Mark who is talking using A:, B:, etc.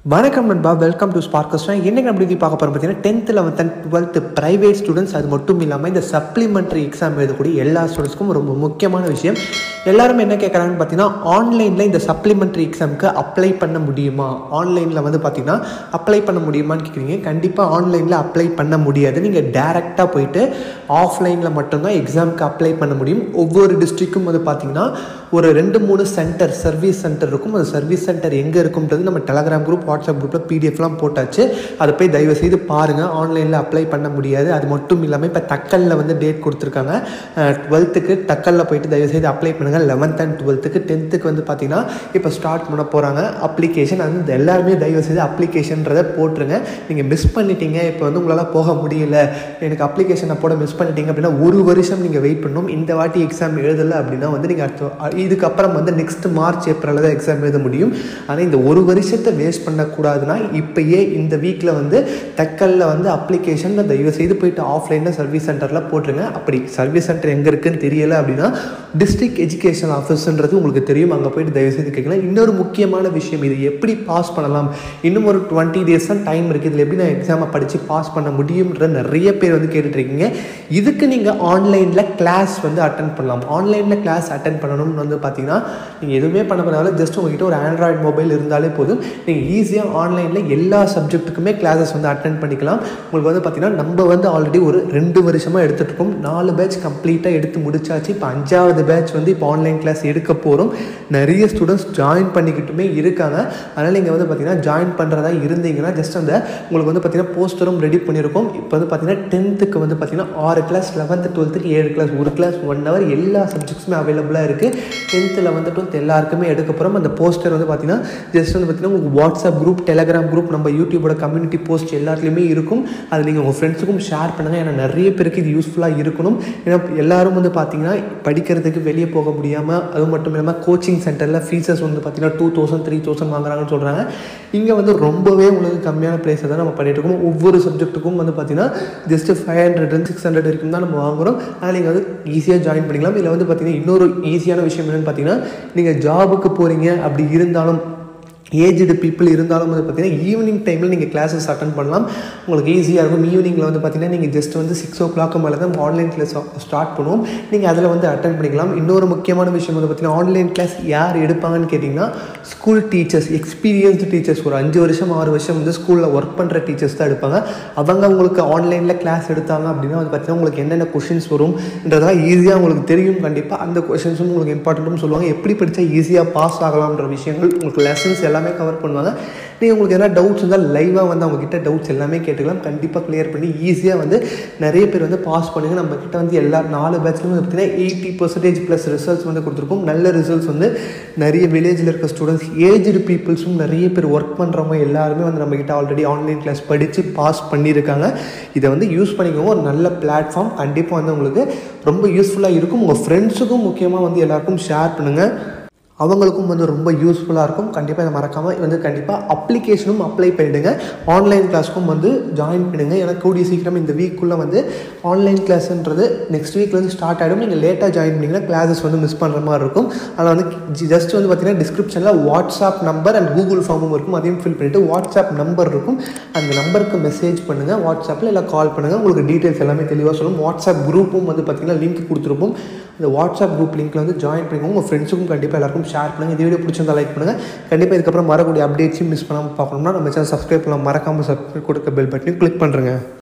A: வணக்கம் நண்பா welcome to ஸ்பார்க்கஸ்டா என்னங்க நம்ம பற்றி பார்க்க போகிறோம் பார்த்தீங்கன்னா tenth eleventh and twelfth private students அது மட்டும் இல்லாமல் இந்த சப்ளிமெண்ட்ரி எக்ஸாம் எழுதக்கூடிய எல்லா ஸ்டூடெண்ட்ஸ்க்கும் ரொம்ப முக்கியமான விஷயம் எல்லாரும் என்ன கேட்குறாங்கன்னு பார்த்தீங்கன்னா ஆன்லைனில் இந்த சப்ளிமெண்ட்ரி எக்ஸாமுக்கு அப்ளை பண்ண முடியுமா ஆன்லைனில் வந்து பார்த்தீங்கன்னா அப்ளை பண்ண முடியுமான்னு கேட்குறீங்க கண்டிப்பாக ஆன்லைனில் அப்ளை பண்ண முடியாது நீங்கள் டேரெக்டாக போயிட்டு ஆஃப்லைனில் மட்டும்தான் எக்ஸாமுக்கு அப்ளை பண்ண முடியும் ஒவ்வொரு டிஸ்ட்ரிக்கும் வந்து பார்த்தீங்கன்னா ஒரு ரெண்டு மூணு சென்டர் சர்வீஸ் சென்டர் இருக்கும் அந்த சர்வீஸ் சென்டர் எங்கே இருக்கும்ன்றது நம்ம டெலகிராம் குரூப் வாட்ஸ்அப் குரூப்பில் பிடிஎஃப்லாம் போட்டாச்சு அதை போய் தயவு செய்து பாருங்கள் ஆன்லைனில் அப்ளை பண்ண முடியாது அது மட்டும் இல்லாமல் இப்போ தக்கலில் வந்து டேட் கொடுத்துருக்காங்க டுவெல்த்துக்கு தக்கலில் போயிட்டு தயவு செய்து அப்ளை பண்ணுங்கள் லெவன்த் அண்ட் டுவெல்த்துக்கு டென்த்துக்கு வந்து பார்த்தீங்கன்னா இப்போ ஸ்டார்ட் பண்ண போகிறாங்க அப்ளிகேஷன் அது வந்து எல்லாருமே தயவு செய்து அப்ளிகேஷன்றதை போட்டுருங்க நீங்கள் மிஸ் பண்ணிட்டீங்க இப்போ வந்து உங்களால் போக முடியல எனக்கு அப்ளிகேஷனை போட மிஸ் பண்ணிட்டீங்க அப்படின்னா ஒரு வருஷம் நீங்கள் வெயிட் பண்ணணும் இந்த வாட்டி எக்ஸாம் எழுதலை அப்படின்னா வந்து நீங்கள் அடுத்த இதுக்கப்புறம் வந்து நெக்ஸ்ட் மார்ச் ஏப்ரலில் தான் எக்ஸாம் எழுத முடியும் ஆனால் இந்த ஒரு வருஷத்தை வேஸ்ட் பண்ணக்கூடாதுன்னா இப்போயே இந்த வீக்கில் வந்து தக்கலில் வந்து அப்ளிகேஷனில் தயவு செய்து போயிட்டு ஆஃப்லைனில் சர்வீஸ் சென்டரில் போட்டுருங்க அப்படி சர்வீஸ் சென்டர் எங்கே இருக்குன்னு தெரியலை அப்படின்னா டிஸ்ட்ரிக்ட் எஜுகேஷன் ஆஃபீஸ்ன்றது உங்களுக்கு தெரியும் அங்கே போயிட்டு தயவு செய்து கேட்கலாம் இன்னொரு முக்கியமான விஷயம் இது எப்படி பாஸ் பண்ணலாம் இன்னும் ஒரு டுவெண்ட்டி டேஸ் தான் டைம் இருக்குது இதில் எப்படி நான் எக்ஸாமை படித்து பாஸ் பண்ண முடியும்ன்ற நிறைய பேர் வந்து கேட்டுட்ருக்கீங்க இதுக்கு நீங்கள் ஆன்லைனில் கிளாஸ் வந்து அட்டன் பண்ணலாம் ஆன்லைனில் கிளாஸ் அட்டன் பண்ணணும்னு வந்து பார்த்தீங்கன்னா நீங்கள் எதுவுமே பண்ண பண்ணாலும் ஜஸ்ட் உங்ககிட்ட ஒரு ஆண்ட்ராய்டு மொபைல் இருந்தாலே போதும் நீங்கள் ஈஸியாக ஆன்லைனில் எல்லா சப்ஜெக்ட்டுக்குமே கிளாஸஸ் வந்து அட்டன் பண்ணிக்கலாம் உங்களுக்கு வந்து பார்த்தீங்கன்னா நம்ம வந்து ஆல்ரெடி ஒரு ரெண்டு வருஷமாக எடுத்துகிட்டு இருக்கோம் நாலு பேட்ச் கம்ப்ளீட்டாக எடுத்து முடிச்சாச்சு இப்போ அஞ்சாவது பேட்ச் வந்து இப்போ ஆன்லைன் கிளாஸ் எடுக்க போகிறோம் நிறைய ஸ்டூடெண்ட்ஸ் ஜாயின் பண்ணிக்கிட்டுமே இருக்காங்க அதனால் நீங்கள் வந்து பார்த்தீங்கன்னா ஜாயின் பண்ணுறதா இருந்தீங்கன்னா ஜஸ்ட் அந்த உங்களுக்கு வந்து பார்த்தீங்கன்னா போஸ்டரும் ரெடி பண்ணியிருக்கோம் இப்போ வந்து பார்த்தீங்கன்னா டென்த்துக்கு வந்து பார்த்தீங்கன்னா ஆறு கிளாஸ் லெவன்த்து டுவெல்த்துக்கு ஏழு கிளாஸ் ஒரு கிளாஸ் ஒன் ஹவர் எல்லா சப்ஜெக்ட்ஸுமே அவைலபிளாக இருக்குது டென்த்து லெவன்த்து டுவெல்த் எல்லாருக்குமே எடுக்க போகிறோம் அந்த போஸ்டர் வந்து பார்த்தீங்கன்னா ஜஸ்ட் வந்து பார்த்தீங்கன்னா உங்களுக்கு வாட்ஸ்அப் குரூப் டெலகிராம் குரூப் நம்ம யூடியூபோட கம்யூனிட்டி போஸ்ட் எல்லாத்துலேயுமே இருக்கும் அது நீங்கள் உங்கள் ஃப்ரெண்ட்ஸுக்கும் ஷேர் பண்ணுங்கள் ஏன்னா நிறைய பேருக்கு இது யூஸ்ஃபுல்லாக இருக்கணும் ஏன்னா எல்லாரும் வந்து பார்த்தீங்கன்னா படிக்கிறதுக்கு வெளியே போக முடியாமல் அது மட்டும் இல்லாமல் கோச்சிங் சென்டரில் ஃபீஸஸ் வந்து பார்த்தீங்கன்னா டூ தௌசண்ட் த்ரீ தௌசண்ட் வாங்குறாங்கன்னு சொல்கிறாங்க இங்கே வந்து ரொம்பவே உங்களுக்கு கம்மியான ப்ரைஸை தான் நம்ம பண்ணிட்டு இருக்கோம் ஒவ்வொரு சப்ஜெக்ட்டுக்கும் வந்து பார்த்தீங்கன்னா just five hundred six hundred வரைக்கும் தான் நம்ம வாங்குகிறோம் ஆனால் நீங்கள் வந்து ஈஸியாக ஜாயின் பண்ணிக்கலாம் இதில் வந்து பார்த்தீங்கன்னா இன்னொரு ஈஸியான விஷயம் என்னென்னு பார்த்தீங்கன்னா நீங்கள் ஜாபுக்கு போகிறீங்க அப்படி இருந்தாலும் ஏஜ்டு பீப்புள் இருந்தாலும் வந்து பார்த்தீங்கன்னா ஈவினிங் டைமில் நீங்கள் கிளாஸஸ் அட்டன் பண்ணலாம் உங்களுக்கு ஈஸியாக இருக்கும் ஈவினிங்கில் வந்து பார்த்தீங்கன்னா நீங்கள் ஜஸ்ட் வந்து சிக்ஸ் ஓ கிளாக் மேலே தான் ஆன்லைன் கிளாஸ் ஸ்டார்ட் பண்ணுவோம் நீங்கள் அதில் வந்து அட்டன் பண்ணிக்கலாம் இன்னொரு முக்கியமான விஷயம் வந்து பார்த்தீங்கன்னா ஆன்லைன் கிளாஸ் யார் எடுப்பாங்கன்னு கேட்டிங்கன்னா ஸ்கூல் டீச்சர்ஸ் எக்ஸ்பீரியன்ஸ்டு டீச்சர்ஸ் ஒரு அஞ்சு வருஷம் ஆறு வருஷம் வந்து ஸ்கூலில் ஒர்க் பண்ணுற டீச்சர்ஸ் தான் எடுப்பாங்க அவங்க உங்களுக்கு ஆன்லைனில் கிளாஸ் எடுத்தாங்க அப்படின்னா வந்து பார்த்தீங்கன்னா உங்களுக்கு என்னென்ன கொஷின்ஸ் வரும்ன்றதெல்லாம் ஈஸியாக உங்களுக்கு தெரியும் கண்டிப்பாக அந்த கொஷின்ஸும் உங்களுக்கு இம்பார்ட்டண்ட்டும் சொல்லுவாங்க எப்படி படித்தா ஈஸியாக பாஸ் ஆகலாம்ன்ற விஷயங்கள் உங்களுக்கு லெசன்ஸ் எல்லாம் எல்லாமே கவர் பண்ணுவாங்க நீங்கள் உங்களுக்கு எதனா டவுட்ஸ் இருந்தால் லைவாக வந்து அவங்கக்கிட்ட டவுட்ஸ் எல்லாமே கேட்டுக்கலாம் கண்டிப்பாக கிளியர் பண்ணி ஈஸியாக வந்து நிறைய பேர் வந்து பாஸ் பண்ணுங்கள் நம்ம கிட்ட வந்து எல்லா நாலு பேட்ச்லையும் வந்து பார்த்தீங்கன்னா எயிட்டி பர்சன்டேஜ் ப்ளஸ் ரிசல்ட்ஸ் வந்து கொடுத்துருக்கோம் நல்ல ரிசல்ட்ஸ் வந்து நிறைய வில்லேஜில் இருக்க ஸ்டூடெண்ட்ஸ் ஏஜ்டு பீப்புள்ஸும் நிறைய பேர் ஒர்க் பண்ணுறவங்க எல்லாருமே வந்து நம்மக்கிட்ட ஆல்ரெடி ஆன்லைன் கிளாஸ் படித்து பாஸ் பண்ணியிருக்காங்க இதை வந்து யூஸ் பண்ணிக்கோங்க ஒரு நல்ல பிளாட்ஃபார்ம் கண்டிப்பாக வந்து உங்களுக்கு ரொம்ப யூஸ்ஃபுல்லாக இருக்கும் உங்கள் ஃப்ரெண்ட்ஸுக்கும் முக்கியமாக வந்து எல்லாருக்கும் ஷேர் பண்ணுங்கள் அவங்களுக்கும் வந்து ரொம்ப யூஸ்ஃபுல்லாக இருக்கும் கண்டிப்பாக இதை மறக்காமல் வந்து கண்டிப்பாக அப்ளிகேஷனும் அப்ளை பண்ணிவிடுங்க ஆன்லைன் கிளாஸ்க்கும் வந்து ஜாயின் பண்ணுங்கள் ஏன்னா கூடிய சீக்கிரம் இந்த வீக்குள்ளே வந்து ஆன்லைன் கிளாஸ்ன்றது நெக்ஸ்ட் வீக்லேருந்து ஸ்டார்ட் ஆகிடும் நீங்கள் லேட்டாக ஜாயின் பண்ணிங்கன்னா கிளாஸஸ் வந்து மிஸ் பண்ணுற மாதிரி இருக்கும் அதில் வந்து ஜஸ்ட் வந்து பார்த்தீங்கன்னா டிஸ்கிரிப்ஷனில் வாட்ஸ்அப் நம்பர் அண்ட் கூகுள் ஃபார்மும் இருக்கும் அதையும் ஃபில் பண்ணிவிட்டு வாட்ஸ்அப் நம்பர் இருக்கும் அந்த நம்பருக்கு மெசேஜ் பண்ணுங்கள் வாட்ஸ்அப்பில் இல்லை கால் பண்ணுங்கள் உங்களுக்கு டீட்டெயில்ஸ் எல்லாமே தெளிவாக சொல்லும் வாட்ஸ்அப் குரூப்பும் வந்து பார்த்திங்கன்னா லிங்க் கொடுத்துருப்போம் அந்த வாட்ஸ்அப் குரூப் லிங்க்கில் வந்து ஜாயின் பண்ணிக்கோங்க உங்கள் ஃப்ரெண்ட்ஸுக்கும் கண்டிப்பாக எல்லாருக்கும் ஷேர் பண்ணுங்கள் இந்த வீடியோ பிடிச்சிருந்தா லைக் பண்ணுங்கள் கண்டிப்பாக இதுக்கப்புறம் வரக்கூடிய அப்டேட்ஸையும் மிஸ் பண்ணாமல் பார்க்கணும்னா நம்ம சேனல் சப்ஸ்கிரைப் பண்ணலாம் மறக்காமல் சப்ஸ்கிரைப் கொடுக்க பெல் பட்டனையும் கிளிக் பண்ணுறேங்க